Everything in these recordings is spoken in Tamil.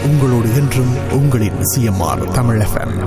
உங்களோடு என்றும் உங்களின் சிஎம்ஆர் தமிழ் எஃப்எம்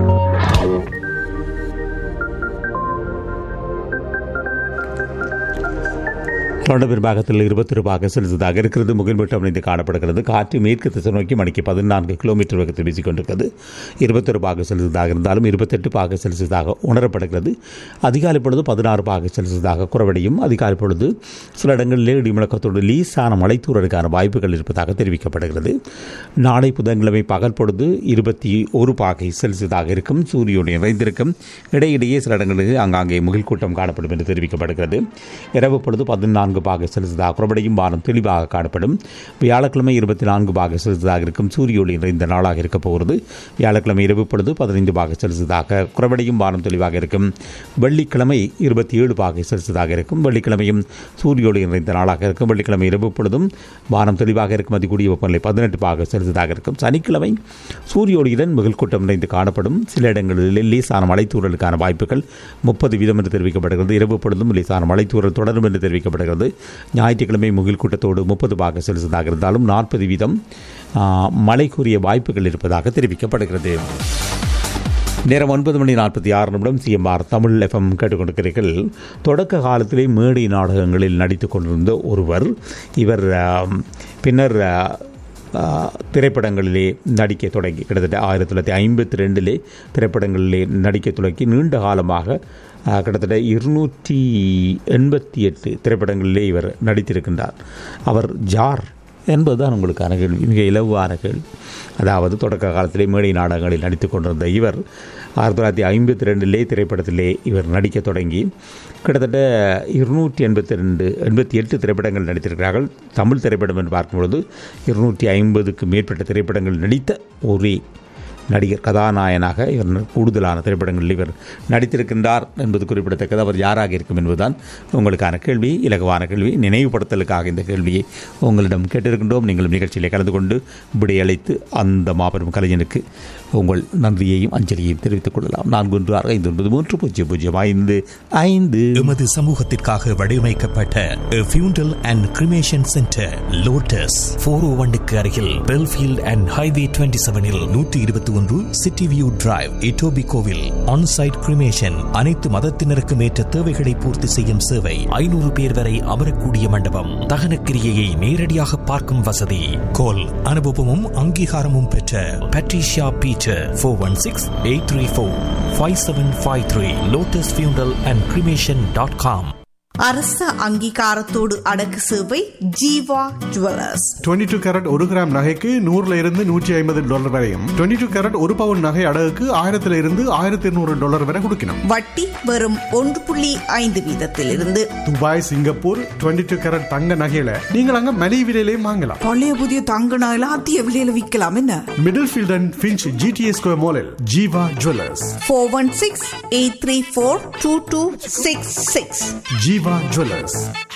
தொடர் பின்பாகத்தில் இருபத்தி ரூபாக செலுத்ததாக இருக்கிறது முகில்மட்டம் அமைந்து காணப்படுகிறது காற்று மேற்கு திசை நோக்கி மணிக்கு பதினான்கு கிலோமீட்டர் வேகத்தில் வீசிக்கொண்டிருக்கிறது இருபத்தி ரூபாக செலுத்ததாக இருந்தாலும் இருபத்தெட்டு பாக செலுத்ததாக உணரப்படுகிறது அதிகாலை பொழுது பதினாறு பாக செலுத்ததாக குறைவடையும் அதிகாலை பொழுது சில இடங்களில் இடிமுழக்கத்தோடு லீசான மலைத்தூரலுக்கான வாய்ப்புகள் இருப்பதாக தெரிவிக்கப்படுகிறது நாளை புதன்கிழமை பகல் பொழுது இருபத்தி ஒரு பாகை செல்சியஸாக இருக்கும் சூரியன் நிறைந்திருக்கும் இடையிடையே சில இடங்களில் ஆங்காங்கே முகில் கூட்டம் காணப்படும் என்று தெரிவிக்கப்படுகிறது இரவு பொழுது பதினான்கு பாக செலுத்ததாக குறைபடையும் வானம் தெளிவாக காணப்படும் வியாழக்கிழமை இருபத்தி நான்கு பாக செலுத்ததாக இருக்கும் சூரிய ஒளி நிறைந்த நாளாக இருக்கப் போகிறது வியாழக்கிழமை இரவு பொழுது பதினைந்து பாக செலுத்ததாக குறைபடையும் வானம் தெளிவாக இருக்கும் வெள்ளிக்கிழமை இருபத்தி ஏழு பாகை செலுத்ததாக இருக்கும் வெள்ளிக்கிழமையும் சூரிய ஒளி நிறைந்த நாளாக இருக்கும் வெள்ளிக்கிழமை இரவு பொழுதும் வானம் தெளிவாக இருக்கும் அதிகூடிய வெப்பநிலை பதினெட்டு பாக செலுத்ததாக இருக்கும் சனிக்கிழமை சூரிய ஒளியுடன் மிகல் கூட்டம் நிறைந்து காணப்படும் சில இடங்களில் லேசான மலைத்தூரலுக்கான வாய்ப்புகள் முப்பது வீதம் என்று தெரிவிக்கப்படுகிறது இரவு பொழுதும் லேசான மலைத்தூரல் தொடரும் என்று தெரிவிக்கப்படுகிறது ஞாயிற்றுக்கிழமை முகில் கூட்டத்தோடு முப்பது பாக செலுத்ததாக இருந்தாலும் நாற்பது வீதம் ஆ, மழை கூறிய வாய்ப்புகள் இருப்பதாக தெரிவிக்கப்படுகிறது நேரம் ஒன்பது மணி நாற்பத்தி ஆறு நிமிடம் சிஎம்ஆர் தமிழ் எஃப்எம் கேட்டுக்கொண்டிருக்கிறீர்கள் தொடக்க காலத்திலே மேடை நாடகங்களில் நடித்து கொண்டிருந்த ஒருவர் இவர் ஆம், பின்னர் ஆ, ஆ, திரைப்படங்களிலே நடிக்க தொடங்கி கிட்டத்தட்ட ஆயிரத்தி தொள்ளாயிரத்தி ஐம்பத்தி ரெண்டிலே திரைப்படங்களிலே நடிக்க தொடங்கி நீண்ட காலமாக ஆ, கிட்டத்தட்ட இருநூற்றி எண்பத்தி எட்டு திரைப்படங்களிலே இவர் நடித்திருக்கின்றார் அவர் ஜார் என்பதுதான் உங்களுக்கான கேள்வி மிக இலவான கேள்வி அதாவது தொடக்க காலத்திலே மேடை நாடகங்களில் நடித்து கொண்டிருந்த இவர் ஆயிரத்தி தொள்ளாயிரத்தி ஐம்பத்தி ரெண்டிலே திரைப்படத்திலே இவர் நடிக்க தொடங்கி கிட்டத்தட்ட இருநூற்றி எண்பத்தி ரெண்டு எண்பத்தி எட்டு திரைப்படங்கள் நடித்திருக்கிறார்கள் தமிழ் திரைப்படம் என்று பார்க்கும்பொழுது இருநூற்றி ஐம்பதுக்கு மேற்பட்ட திரைப்படங்கள் நடித்த ஒரே நடிகர் கதாநாயகனாக இவர் கூடுதலான திரைப்படங்களில் இவர் நடித்திருக்கின்றார் என்பது குறிப்பிடத்தக்கது அவர் யாராக இருக்கும் என்பதுதான் உங்களுக்கான கேள்வி இலகுவான கேள்வி நினைவுபடுத்தலுக்காக இந்த கேள்வியை உங்களிடம் கேட்டிருக்கின்றோம் நீங்களும் நிகழ்ச்சியிலே கலந்து கொண்டு விடையளித்து அந்த மாபெரும் கலைஞனுக்கு உங்கள் நன்றியையும் அஞ்சலியையும் தெரிவித்துக் கொள்ளலாம் நான்கு ஒன்று ஆறு ஐந்து ஒன்பது மூன்று பூஜ்ஜியம் பூஜ்ஜியம் ஐந்து ஐந்து எமது சமூகத்திற்காக வடிவமைக்கப்பட்ட funeral and cremation centre Lotus four o ஒன்னுக்கு அருகில் பெல்ஃபீல்ட் அண்ட் ஹைவே டுவெண்ட்டி செவனில் நூற்றி இருபத்தி ஒன்று சிட்டி வியூ டிரைவ் இட்டோபி கோவில் ஆன்சைட் கிரிமேஷன் அனைத்து மதத்தினருக்கும் ஏற்ற தேவைகளை பூர்த்தி செய்யும் சேவை ஐநூறு பேர் வரை அமரக்கூடிய மண்டபம் தகன கிரியையை நேரடியாக பார்க்கும் வசதி கோல் அனுபவமும் அங்கீகாரமும் பெற்ற Patricia Peter four one six eight three four five seven five three Lotus funeral and cremation dot com அரச அங்கீகாரத்தோடு அடக்கு சேவை ஜீவா ஜுவல்லர்ஸ் 22 டூ கேரட் ஒரு கிராம் நகைக்கு நூறுல இருந்து நூற்றி ஐம்பது டாலர் வரையும் 22 டூ கேரட் ஒரு பவுன் நகை அடகுக்கு ஆயிரத்துல இருந்து ஆயிரத்தி இருநூறு டாலர் வரை கொடுக்கணும் வட்டி வெறும் ஒன்று புள்ளி ஐந்து வீதத்திலிருந்து துபாய் சிங்கப்பூர் 22 டூ கேரட் தங்க நகையில நீங்கள் அங்க மலிவு விலையிலையும் வாங்கலாம் பழைய புதிய தங்க நகையில அதிக விலையில விற்கலாம் என்ன Middlefield and Finch GTA Square மாலில் Jeeva jewellers four one six eight three four two two six six Jeeva jewellers